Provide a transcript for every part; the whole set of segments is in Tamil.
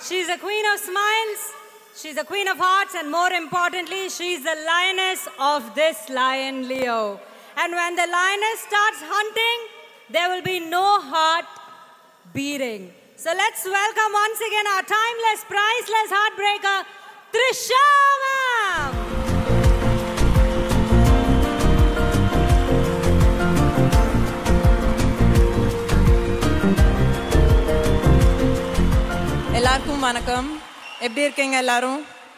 She's a queen of smiles, she's a queen of hearts, and more importantly, she's the lioness of this lion, Leo. And when the lioness starts hunting, there will be no heart beating. So let's welcome once again our timeless, priceless heartbreaker, Trisha ma'am. எல்லாருக்கும் வணக்கம் எப்படி இருக்கீங்க எல்லாரும்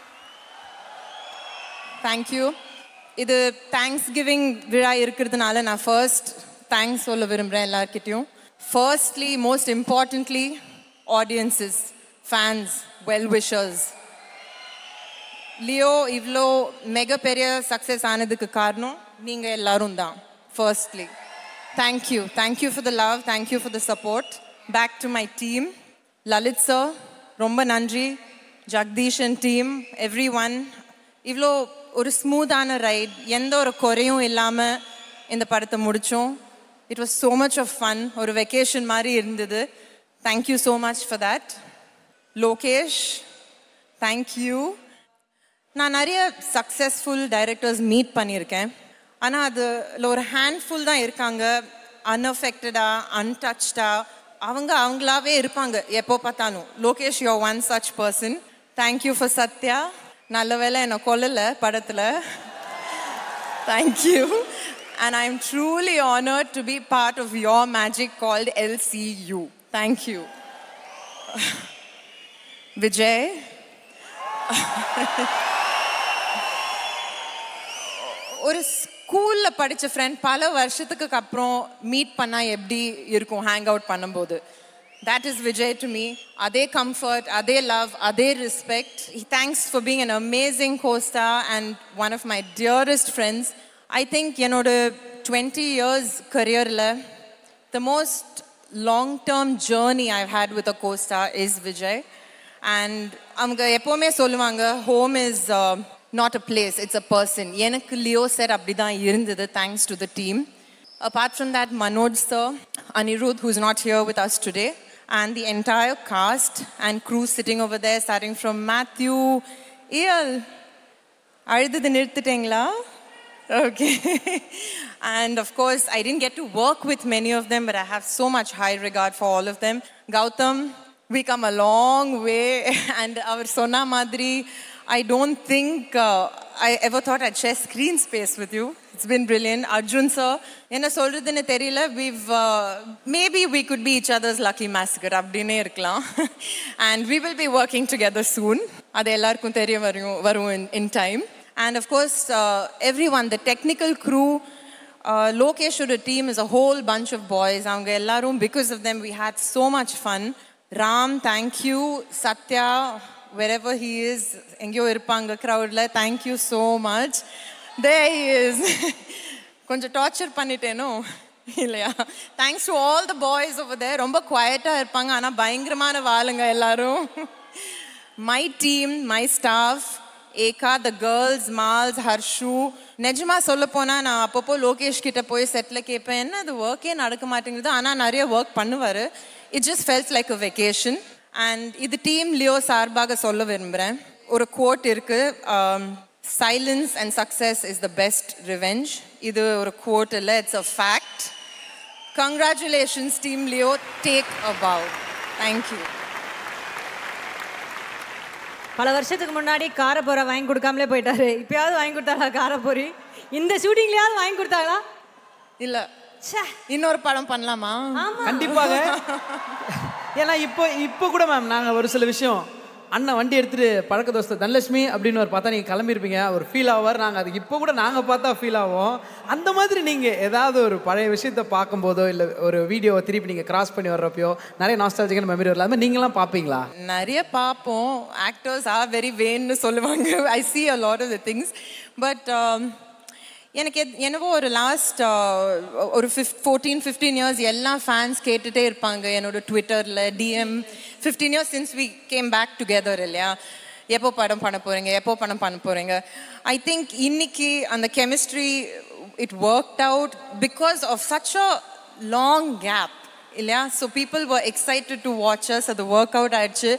தேங்க்யூ இது தேங்க்ஸ் கிவிங் விழா இருக்கிறதுனால நான் ஃபர்ஸ்ட் தேங்க்ஸ் சொல்ல விரும்புகிறேன் எல்லார்கிட்டையும் firstly most importantly audiences fans well wishers Leo இவ்வளோ மெக பெரிய சக்ஸஸ் ஆனதுக்கு காரணம் நீங்கள் எல்லாரும் தான் firstly thank you thank you for the love thank you for the support back to my team Lalith sir ரொம்ப நன்றி Jagdish and team everyone இவ்வளோ ஒரு ஸ்மூத்தான ரைட் எந்த ஒரு குறையும் இல்லாமல் இந்த படத்தை முடித்தோம் it was so much of fun ஒரு வெக்கேஷன் மாதிரி இருந்தது thank you so much for that Lokesh thank you நான் நிறைய சக்ஸஸ்ஃபுல் டைரக்டர்ஸ் மீட் பண்ணியிருக்கேன் ஆனால் அதில் ஒரு ஹேண்ட்ஃபுல் தான் இருக்காங்க அன்அஃபெக்டடா அன்டச்சா அவங்க அவங்களாவே இருப்பாங்க எப்போ பார்த்தாலும் Lokesh you're one such person thank you for Sathya நல்ல வேலை என்னை கொல்லலை படத்தில் thank you and I am truly honoured to be part of your magic called LCU thank you Vijay ஒரு ஸ்கூலில் படித்த ஃப்ரெண்ட் பல வருஷத்துக்கு அப்புறம் மீட் பண்ணால் எப்படி இருக்கும் ஹேங் அவுட் பண்ணும்போது that is Vijay to me அதே கம்ஃபர்ட் அதே லவ் அதே respect thanks for being an amazing co-star and one of my dearest friends I think என்னோட டுவெண்ட்டி இயர்ஸ் கரியரில் the most long term journey I had with a co-star is Vijay and அவங்க எப்போவுமே சொல்லுவாங்க home is not a place it's a person எனக்கு லியோ சார் அப்படி தான் இருந்தது thanks to the team apart from that Manoj sir Anirudh who is not here with us today and the entire cast and crew sitting over there, starting from Matthew, Eel. அழுது நிறுத்திட்டீங்களா Okay. and of course, I didn't get to work with many of them, but I have so much high regard for all of them. Gautam, we come a long way, and our Sona Madri, I don't think uh, I ever thought I'd share screen space with you. It's been brilliant. Arjun sir, என்ன சொல்றதுன்னு தெரியல we've uh, maybe we could be each other's lucky massacre அப்படின்னே இருக்கலாம் and we will be working together soon அது எல்லாருக்கும் தெரிய வரும் வரும் in, in time and of course uh, everyone the technical crew uh, Lokeshoda team is a whole bunch of boys அவங்க எல்லாரும் because of them we had so much fun Ram thank you Satya wherever he is எங்கேயோ இருப்பாங்க crowdல thank you so much there he is கொஞ்சம் டார்ச்சர் பண்ணிட்டேனோ இல்லையா thanks to all the boys over there ரொம்ப குவாய்ட்டாக இருப்பாங்க ஆனால் பயங்கரமான வாளுங்க எல்லாரும் மை டீம் மை ஸ்டாஃப் ஏகா த கேர்ள்ஸ் மால்ஸ் ஹர்ஷு நிஜமா சொல்ல போனா நான் அப்பப்போ லோகேஷ் கிட்ட போய் செட்டில் கேட்பேன் என்ன அது ஒர்க்கே நடக்க மாட்டேங்குது ஆனால் நிறைய ஒர்க் பண்ணுவார் it just feels like a vacation and இது டீம் லியோ சார்பாக சொல்ல விரும்புகிறேன் ஒரு கோட் இருக்கு silence and success is the best revenge இது ஒரு கோட் இல்லை it's a fact congratulations team Leo take a bow thank you பல வருஷத்துக்கு முன்னாடி காரப்போரை வாங்கி கொடுக்காமலே போயிட்டாரு இப்பயாவது வாங்கி கொடுத்தாங்களா காரப்பொரி இந்த ஷூட்டிங்லயாவது வாங்கி கொடுத்தாங்களா இல்ல இன்னொரு படம் பண்ணலாமா கண்டிப்பாக ஏன்னா இப்போ இப்போ கூட மேம் நாங்கள் ஒரு சில விஷயம் அண்ணன் வண்டி எடுத்துட்டு பழக்க தோஸ்த தனலட்சுமி அப்படின்னு ஒரு பார்த்தா நீங்கள் கிளம்பியிருப்பீங்க ஒரு ஃபீல் ஆவார் நாங்கள் அதுக்கு இப்போ கூட நாங்கள் பார்த்தா ஃபீல் ஆகும் அந்த மாதிரி நீங்கள் ஏதாவது ஒரு பழைய விஷயத்தை பார்க்கும்போதோ இல்லை ஒரு வீடியோவை திருப்பி நீங்கள் கிராஸ் பண்ணி வர்றப்பயோ நிறைய நாஸ்டாலஜிக்கான மெமரி வரல அது மாதிரி நீங்களாம் பார்ப்பீங்களா நிறைய பார்ப்போம் ஆக்டர்ஸ் ஆர் வெரி வேன்னு சொல்லுவாங்க I see a lot of the things but எனக்கு எத்- என்னவோ ஒரு லாஸ்ட் ஒரு ஃபிஃப் ஃபோர்டீன் ஃபிஃப்டீன் இயர்ஸ் எல்லா ஃபேன்ஸ் கேட்டுட்டே இருப்பாங்க என்னோட ட்விட்டரில் DM fifteen years since we came back together இல்லையா எப்போ படம் பண்ண போகிறீங்க எப்போ படம் பண்ண போகிறீங்க ஐ திங்க் இன்னைக்கு அந்த chemistry it work out because of such a long gap இல்லையா so people were excited to watch us அது ஒர்க் அவுட் ஆயிடுச்சு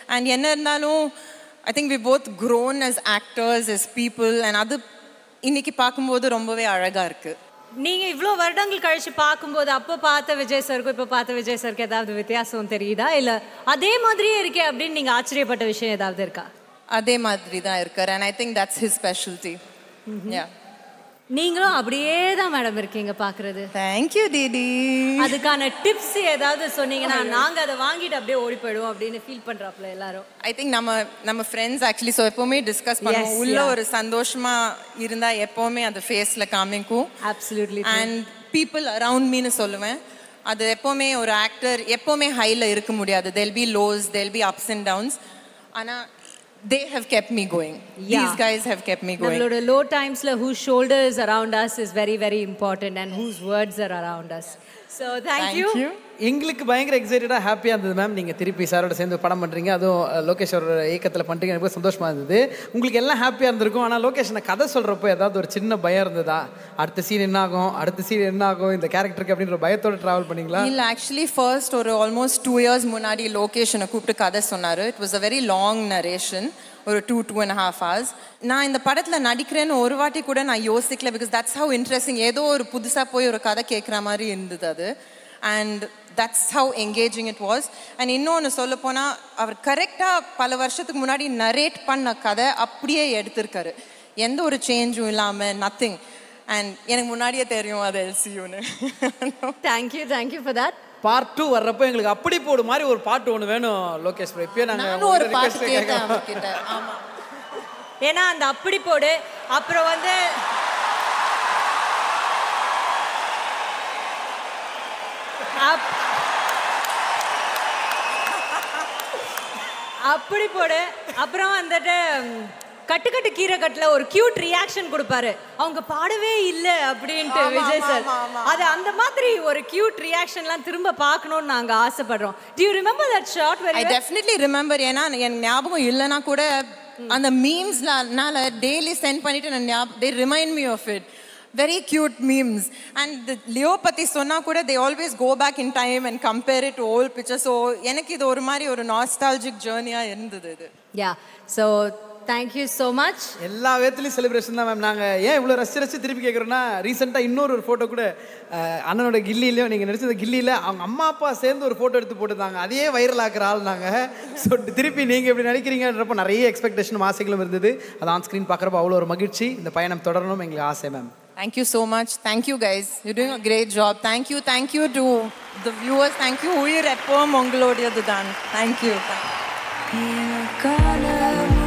அண்ட் என்ன இருந்தாலும் I think we both grown as actors as people and அது இன்னைக்கு பார்க்கும்போது ரொம்பவே அழகாக இருக்குது நீங்க இவ்ளோ வருடங்கள் கழிச்சு பார்க்கும்போது அப்போ பார்த்த விஜய் சருக்கும் இப்போ பார்த்த விஜய் சருக்கு ஏதாவது வித்தியாசம் தெரியுதா இல்ல அதே மாதிரியே இருக்கே அப்படின்னு நீங்க ஆச்சரியப்பட்ட விஷயம் ஏதாவது இருக்கா அதே மாதிரி தான் இருக்கார் and I think that's his speciality yeah நீங்களும் அப்படியே தான் மேடம் இருக்கீங்க பாக்குறது தேங்க்யூ டிடி அதுக்கான டிப்ஸ் ஏதாவது சொன்னீங்கன்னா நாங்க அதை வாங்கிட்டு அப்படியே ஓடி போயிடுவோம் அப்படின்னு ஃபீல் பண்றாப்ல எல்லாரும் ஐ திங்க் நம்ம நம்ம ஃப்ரெண்ட்ஸ் ஆக்சுவலி ஸோ எப்போவுமே டிஸ்கஸ் பண்ணுவோம் Yes, உள்ள yeah. ஒரு சந்தோஷமா இருந்தா எப்போவுமே அது ஃபேஸில் காமிக்கும் அப்சல்யூட்லி அண்ட் பீப்புள் அரவுண்ட் மீன்னு சொல்லுவேன் அது எப்போவுமே ஒரு ஆக்டர் எப்போவுமே ஹையில் இருக்க முடியாது there'll be lows there'll be ups and downs ஆனால் they have kept me going these guys have kept me going நம்மளோட லோ டைம்ஸ்ல whose shoulders around us is very very important and whose words are around us so thank you எங்களுக்கு பயங்கர எக்ஸைட்டடாக ஹாப்பியாக இருந்தது மேம் நீங்கள் திருப்பி சாரோட சேர்ந்து படம் பண்ணுறீங்க அதுவும் அஹ், லோகேஷ் அவரோட இயக்கத்தில் பண்ணுறீங்க எனக்கு ரொம்ப சந்தோஷமாக இருந்தது உங்களுக்கு எல்லாம் ஹாப்பியாக இருந்திருக்கும் ஆனால் லோகேஷ் நான் கதை சொல்கிறப்போ ஏதாவது ஒரு சின்ன பயம் இருந்ததா அடுத்த சீன் என்ன ஆகும் அடுத்த சீன் என்ன ஆகும் இந்த கேரக்டருக்கு அப்படின்ற பயத்தோட ட்ராவல் பண்ணீங்களா இல்ல ஆக்சுவலி ஃபர்ஸ்ட் ஒரு ஆல்மோஸ்ட் டூ இயர்ஸ் முன்னாடி லோகேஷனை கூப்பிட்டு கதை சொன்னார் it was a very long narration ஒரு two two and half hours நான் இந்த படத்தில் நடிக்கிறேன்னு ஒரு வாட்டி கூட நான் யோசிக்கல பிகாஸ் தட்ஸ் ஹவு இன்ட்ரெஸ்டிங் ஏதோ ஒரு புதுசாக போய் ஒரு கதை கேட்குற மாதிரி இருந்தது அது and that's how engaging it was and இன்னொன்று சொல்ல போனால் அவர் கரெக்டாக பல வருஷத்துக்கு முன்னாடி நரேட் பண்ண கதை அப்படியே எடுத்திருக்காரு எந்த ஒரு சேஞ்சும் இல்லாமல் நத்திங் அண்ட் எனக்கு முன்னாடியே தெரியும் அது எல்சியூன்னு thank you thank you for that part two வர்றப்போ எங்களுக்கு அப்படி போடு மாதிரி ஒரு பாட்டு ஒன்று வேணும் லோகேஷ் ப்ரோ இப்பயே நானும் நாங்கள் ஒரு பாட்டு கேட்டேன் அவர்கிட்ட ஆமா ஏன்னா அந்த அப்படி போடு அப்புறம் வந்து அப்- அப்படி போடு அப்புறம் வந்துட்டு ம், கட்டுக்கட்டு கீரை கட்டுல ஒரு கியூட் ரியாக்ஷன் கொடுப்பாரு அவங்க பாடவே இல்ல அப்படின்ட்டு ஆமா, விஜய் ஆமா, சார் ஆமா, ஆமா. அது அந்த மாதிரி ஒரு கியூட் ரியாக்ஷன்லாம் திரும்ப பார்க்கணும்னு நாங்க ஆசைப்படுறோம் do you remember that shot where I you were- definitely remember ஏன்னா எனக்கு ஞாபகம் இல்லைன்னா கூட அந்த மீம்ஸ்னால டெய்லி சென்ட் பண்ணிட்டு நான் ஞாபகம் they remind me of it very cute memes and Leo பற்றி சொன்னால் கூட they always go back in time and compare it old picture so எனக்கு இது ஒரு மாதிரி ஒரு நாஸ்டாலஜிக் ஜேர்னியாக இருந்தது இது yeah so thank you so much எல்லா விதத்துலையும் செலிப்ரேஷன் தான் மேம் நாங்கள் ஏன் இவ்வளோ ரசிச்சு ரசிச்சு திருப்பி கேட்குறோன்னா ரீசெண்டாக இன்னொரு ஒரு ஃபோட்டோ கூட அஹ், அண்ணனோட கில்லிலையும் நீங்கள் நடிச்சது கில்லியில் அவங்க அம்மா அப்பா சேர்ந்து ஒரு ஃபோட்டோ எடுத்து போட்டுருந்தாங்க அதையே வைரல் ஆக்குற ஆள் நாங்கள் ஸோ திருப்பி நீங்கள் இப்படி நடிக்கிறீங்கன்றப்போ நிறைய எக்ஸ்பெக்டேஷனும் ஆசைகளும் இருந்தது அது ஆன் ஸ்க்ரீன் பார்க்குறப்போ அவ்வளோ ஒரு மகிழ்ச்சி இந்த பயணம் தொடரணும் எங்களுக்கு ஆசை ma'am Thank you so much. Thank you guys. You're doing a great job. Thank you. Thank you to the viewers. Thank you. உயிர் எப்பவும் உங்களோடையது தான். Thank you. You're gonna